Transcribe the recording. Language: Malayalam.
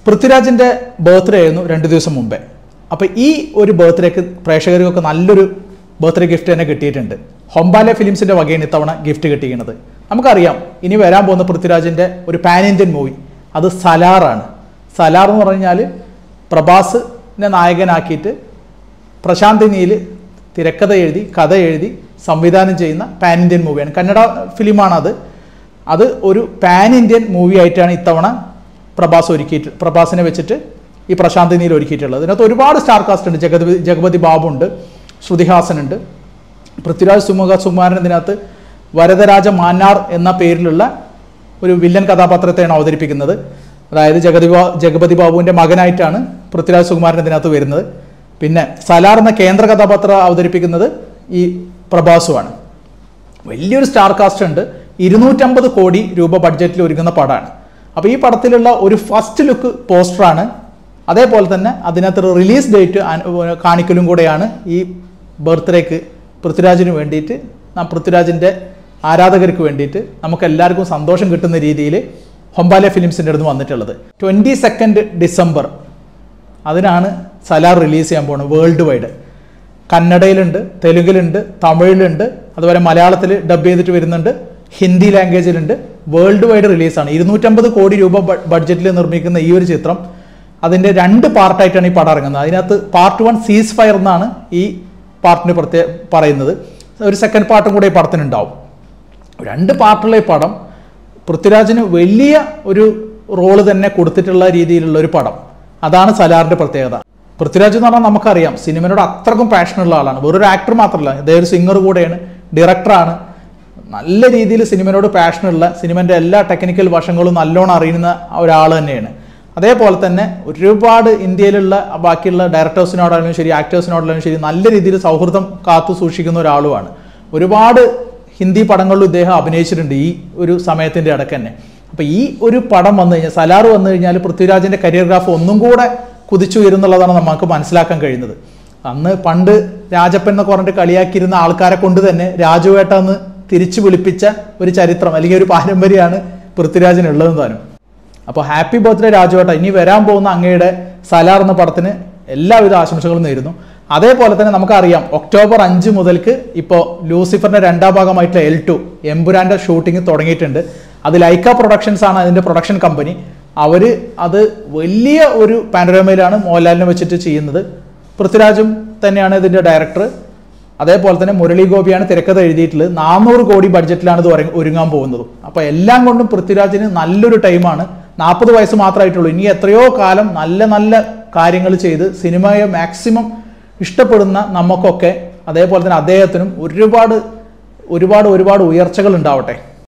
പൃഥ്വിരാജിൻ്റെ ബർത്ത്ഡേ ആയിരുന്നു രണ്ട് ദിവസം മുമ്പേ അപ്പോൾ ഈ ഒരു ബർത്ത്ഡേക്ക് പ്രേക്ഷകർക്കൊക്കെ നല്ലൊരു ബർത്ത്ഡേ ഗിഫ്റ്റ് തന്നെ കിട്ടിയിട്ടുണ്ട് ഹൊമ്പാലെ ഫിലിംസിൻ്റെ വകയാണ് ഇത്തവണ ഗിഫ്റ്റ് കിട്ടിയിരിക്കുന്നത് നമുക്കറിയാം ഇനി വരാൻ പോകുന്ന പൃഥ്വിരാജിൻ്റെ ഒരു പാൻ ഇന്ത്യൻ മൂവി അത് സലാറാണ് സലാർ എന്ന് പറഞ്ഞാൽ പ്രഭാസിനെ നായകനാക്കിയിട്ട് പ്രശാന്ത് നീൽ തിരക്കഥ എഴുതി കഥ എഴുതി സംവിധാനം ചെയ്യുന്ന പാൻ ഇന്ത്യൻ മൂവിയാണ് കന്നഡ ഫിലിമാണ് അത് അത് ഒരു പാൻ ഇന്ത്യൻ മൂവി ആയിട്ടാണ് ഇത്തവണ പ്രഭാസ് ഒരുക്കിയിട്ട് പ്രഭാസിനെ വെച്ചിട്ട് ഈ പ്രശാന്ത് നീൽ ഒരുക്കിയിട്ടുള്ളത് ഇതിനകത്ത് ഒരുപാട് സ്റ്റാർ കാസ്റ്റ് ഉണ്ട് ജഗതി ജഗപതി ബാബു ഉണ്ട് ശ്രുതിഹാസൻ ഉണ്ട് പൃഥ്വിരാജ് സുമുഖ സുകുമാരൻ ഇതിനകത്ത് വരദരാജ മാന്നാർ എന്ന പേരിലുള്ള ഒരു വില്ലൻ കഥാപാത്രത്തെയാണ് അവതരിപ്പിക്കുന്നത് അതായത് ജഗതി ബാ ജഗപതി ബാബുവിൻ്റെ മകനായിട്ടാണ് പൃഥ്വിരാജ് സുകുമാരൻ ഇതിനകത്ത് വരുന്നത് പിന്നെ സലാർ എന്ന കേന്ദ്ര കഥാപാത്രം അവതരിപ്പിക്കുന്നത് ഈ പ്രഭാസുവാണ് വലിയൊരു സ്റ്റാർ കാസ്റ്റ് ഉണ്ട് ഇരുന്നൂറ്റമ്പത് കോടി രൂപ ബഡ്ജറ്റിൽ ഒരുങ്ങുന്ന പടമാണ് അപ്പോൾ ഈ പടത്തിലുള്ള ഒരു ഫസ്റ്റ് ലുക്ക് പോസ്റ്ററാണ് അതേപോലെ തന്നെ അതിനകത്ത് റിലീസ് ഡേറ്റ് കാണിക്കലും കൂടെയാണ് ഈ ബർത്ത്ഡേക്ക് പൃഥ്വിരാജിന് വേണ്ടിയിട്ട് നാം പൃഥ്വിരാജിൻ്റെ ആരാധകർക്ക് വേണ്ടിയിട്ട് നമുക്ക് എല്ലാവർക്കും സന്തോഷം കിട്ടുന്ന രീതിയിൽ ഹൊമ്പാലെ ഫിലിംസിൻ്റെ അടുത്ത് വന്നിട്ടുള്ളത് ട്വൻറ്റി സെക്കൻഡ് ഡിസംബർ അതിനാണ് സലാർ റിലീസ് ചെയ്യാൻ പോകുന്നത് വേൾഡ് വൈഡ് കന്നഡയിലുണ്ട് തെലുങ്കിലുണ്ട് തമിഴിലുണ്ട് അതുപോലെ മലയാളത്തിൽ ഡബ് ചെയ്തിട്ട് വരുന്നുണ്ട് ഹിന്ദി ലാംഗ്വേജിലുണ്ട് വേൾഡ് വൈഡ് റിലീസാണ് ഇരുന്നൂറ്റമ്പത് കോടി രൂപ ബ- ബഡ്ജറ്റിൽ നിർമ്മിക്കുന്ന ഈ ഒരു ചിത്രം അതിൻ്റെ രണ്ട് പാർട്ടായിട്ടാണ് ഈ പടം ഇറങ്ങുന്നത് അതിനകത്ത് പാർട്ട് വൺ സീസ് ഫയർ എന്നാണ് ഈ പാർട്ടിന് പ്രത്യേക പറയുന്നത് ഒരു സെക്കൻഡ് പാർട്ടും കൂടെ ഈ പടത്തിനുണ്ടാവും രണ്ട് പാർട്ടുള്ള ഈ പടം പൃഥ്വിരാജിന് വലിയ ഒരു റോള് തന്നെ കൊടുത്തിട്ടുള്ള രീതിയിലുള്ള ഒരു പടം അതാണ് സലാറിന്റെ പ്രത്യേകത പൃഥ്വിരാജ് എന്ന് പറഞ്ഞാൽ നമുക്കറിയാം സിനിമയോട് അത്രക്കും പാഷനുള്ള ആളാണ് വെറൊരു ആക്ടർ മാത്രമല്ല ഇദ്ദേഹം ഒരു സിംഗർ കൂടെയാണ് ഡയറക്ടറാണ് നല്ല രീതിയിൽ സിനിമയോട് പാഷനുള്ള സിനിമൻ്റെ എല്ലാ ടെക്നിക്കൽ വശങ്ങളും നല്ലോണം അറിയുന്ന ഒരാൾ തന്നെയാണ് അതേപോലെ തന്നെ ഒരുപാട് ഇന്ത്യയിലുള്ള ബാക്കിയുള്ള ഡയറക്ടേഴ്സിനോടായാലും ശരി ആക്ടേഴ്സിനോടായാലും ശരി നല്ല രീതിയിൽ സൗഹൃദം കാത്തു സൂക്ഷിക്കുന്ന ഒരാളുമാണ് ഒരുപാട് ഹിന്ദി പടങ്ങളിലും ഇദ്ദേഹം അഭിനയിച്ചിട്ടുണ്ട് ഈ ഒരു സമയത്തിൻ്റെ ഇടയ്ക്ക് തന്നെ അപ്പോൾ ഈ ഒരു പടം വന്നു കഴിഞ്ഞാൽ സലാർ വന്നു കഴിഞ്ഞാൽ പൃഥ്വിരാജിൻ്റെ കരിയർ ഗ്രാഫ് ഒന്നും കൂടെ കുതിച്ചുയരുന്നുള്ളതാണ് നമുക്ക് മനസ്സിലാക്കാൻ കഴിയുന്നത് അന്ന് പണ്ട് രാജപ്പൻ എന്നൊക്കെ പറഞ്ഞിട്ട് കളിയാക്കിയിരുന്ന ആൾക്കാരെ കൊണ്ട് തന്നെ രാജുവേട്ട എന്ന് തിരിച്ചു വിളിപ്പിച്ച ഒരു ചരിത്രം അല്ലെങ്കിൽ ഒരു പാരമ്പര്യമാണ് പൃഥ്വിരാജിനുള്ളത് താനും അപ്പോൾ ഹാപ്പി ബർത്ത്ഡേ രാജുവേട്ട ഇനി വരാൻ പോകുന്ന അങ്ങയുടെ സലാർ എന്ന പടത്തിന് എല്ലാവിധ ആശംസകളും നേരുന്നു അതേപോലെ തന്നെ നമുക്കറിയാം ഒക്ടോബർ അഞ്ച് മുതൽക്ക് ഇപ്പോൾ ലൂസിഫറിന്റെ രണ്ടാം ഭാഗമായിട്ടുള്ള എൽ ടു എംപുരാന്റെ ഷൂട്ടിംഗ് തുടങ്ങിയിട്ടുണ്ട് അത് ലൈക്ക പ്രൊഡക്ഷൻസ് ആണ് അതിന്റെ പ്രൊഡക്ഷൻ കമ്പനി അവർ അത് വലിയ ഒരു പാനോരമയിലാണ് മോഹൻലാലിനെ വെച്ചിട്ട് ചെയ്യുന്നത് പൃഥ്വിരാജും തന്നെയാണ് ഇതിന്റെ ഡയറക്ടർ അതേപോലെ തന്നെ മുരളി ഗോപിയാണ് തിരക്കഥ എഴുതിയിട്ടുള്ളത് നാനൂറ് കോടി ബഡ്ജറ്റിലാണ് ഇത് ഒരുങ്ങ- ഒരുങ്ങാൻ പോകുന്നത് അപ്പോൾ എല്ലാം കൊണ്ടും പൃഥ്വിരാജിന് നല്ലൊരു ടൈമാണ് നാൽപ്പത് വയസ്സ് മാത്രമായിട്ടുള്ളൂ ഇനി എത്രയോ കാലം നല്ല നല്ല കാര്യങ്ങൾ ചെയ്ത് സിനിമയെ മാക്സിമം ഇഷ്ടപ്പെടുന്ന നമുക്കൊക്കെ അതേപോലെ തന്നെ അദ്ദേഹത്തിനും ഒരുപാട് ഒരുപാട് ഒരുപാട് ഉയർച്ചകൾ ഉണ്ടാവട്ടെ